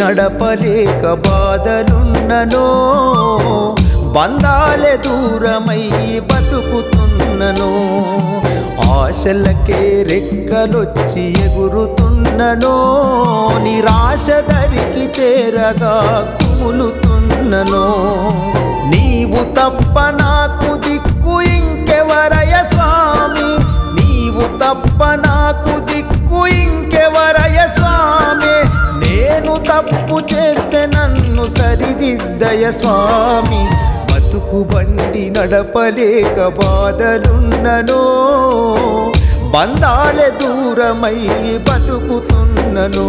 నడపలేక బాధలున్ననో బంధాలే దూరమై బతుకుతున్ననో ఆశలకే రెక్కలొచ్చి ఎగురుతున్ననో నిరాశ దరికి చేరగా కుములుతున్ననో నీవు తప్ప నాకు దిక్కు ఇంకెవరయ స్వామి నీవు తప్ప నాకు దిక్కు ఇంకెవరయ స్వామి నేను తప్పు చేస్తే నన్ను సరిదిద్దయ స్వామి బతుకు బండి నడపలేక బాధలున్ననో బంధాలే దూరమై బతుకుతున్ననో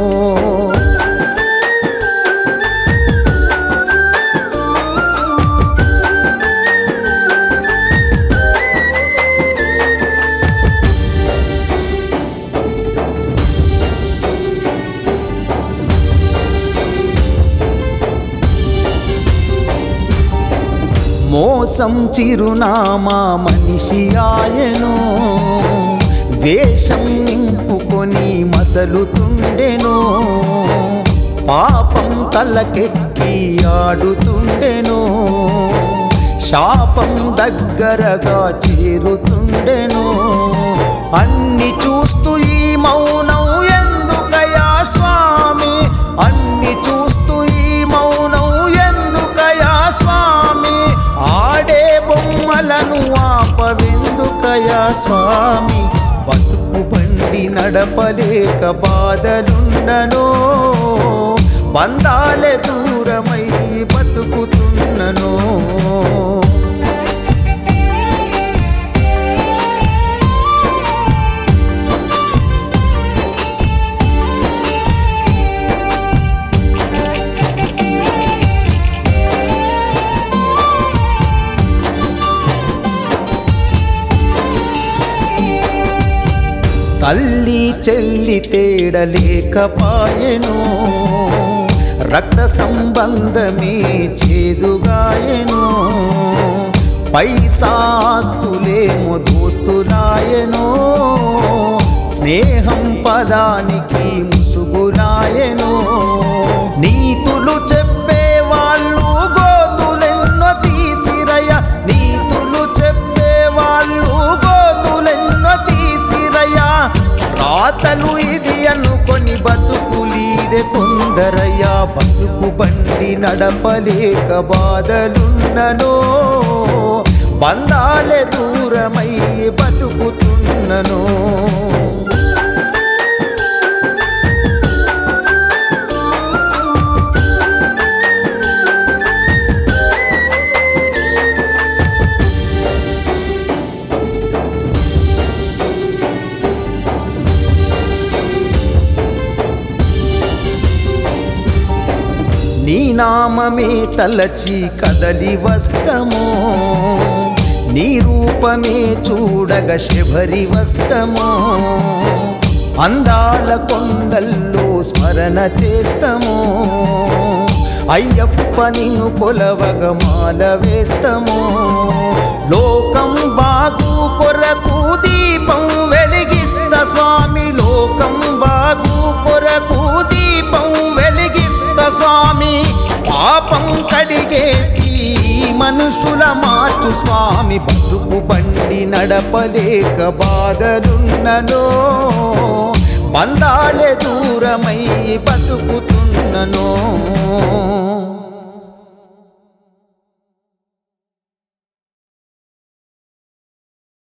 మోసం చిరునామా మనిషి ఆయను ద్వేషం నింపుకొని మసలుతుండెను పాపం తలకెక్కి ఆడుతుండెను శాపం దగ్గరగా చేరుతుండెను అన్ని చూస్తూ ఈ మౌనం ఎందుకయా స్వామి అన్ని చూస్తూ ఈ మౌనం ఎందుకయా స్వామి ఆడే బొమ్మలను ఆపవెందుకయా స్వామి బతుకు బండి నడపలేక బాధలున్ననో బంధాలే దూరమై బతుకుతున్ననో తల్లి చెల్లి తేడలేకపాయెను రక్త సంబంధమే చేదుగాయెను పైసాస్తులేమో దోస్తులాయెను స్నేహం పదానికి ముసుగులాయెను నీతులు చెప్పే వాళ్ళు గోతులెన్నో తీసిరయ నీతులు చెప్పే వాళ్ళు గోతులెన్నో తీసిరయ రాతలు ఇది అనుకొని బతుకులీదే కొందరయ్యా బతుకు బండి నడపలేక బాధలున్ననో బంధాలే దూరమై బతుకుతున్ననో నీ నామమే తలచి కదలి వస్తము నీ రూపమే చూడగ శబరి వస్తము అందాల కొండల్లో స్మరణ చేస్తము అయ్యప్ప నిన్ను కొలవగ మాల వేస్తము లోకం బాగు కొరకు దీపం వెలిగిస్త స్వామి లోకం బాగు కొరకు దీపం వెలిగిస్త స్వామి పాపం కడిగేసి మనుషుల మార్చు స్వామి బతుకు బండి నడపలేక బాధలున్ననో బంధాలే దూరమై బతుకుతున్ననో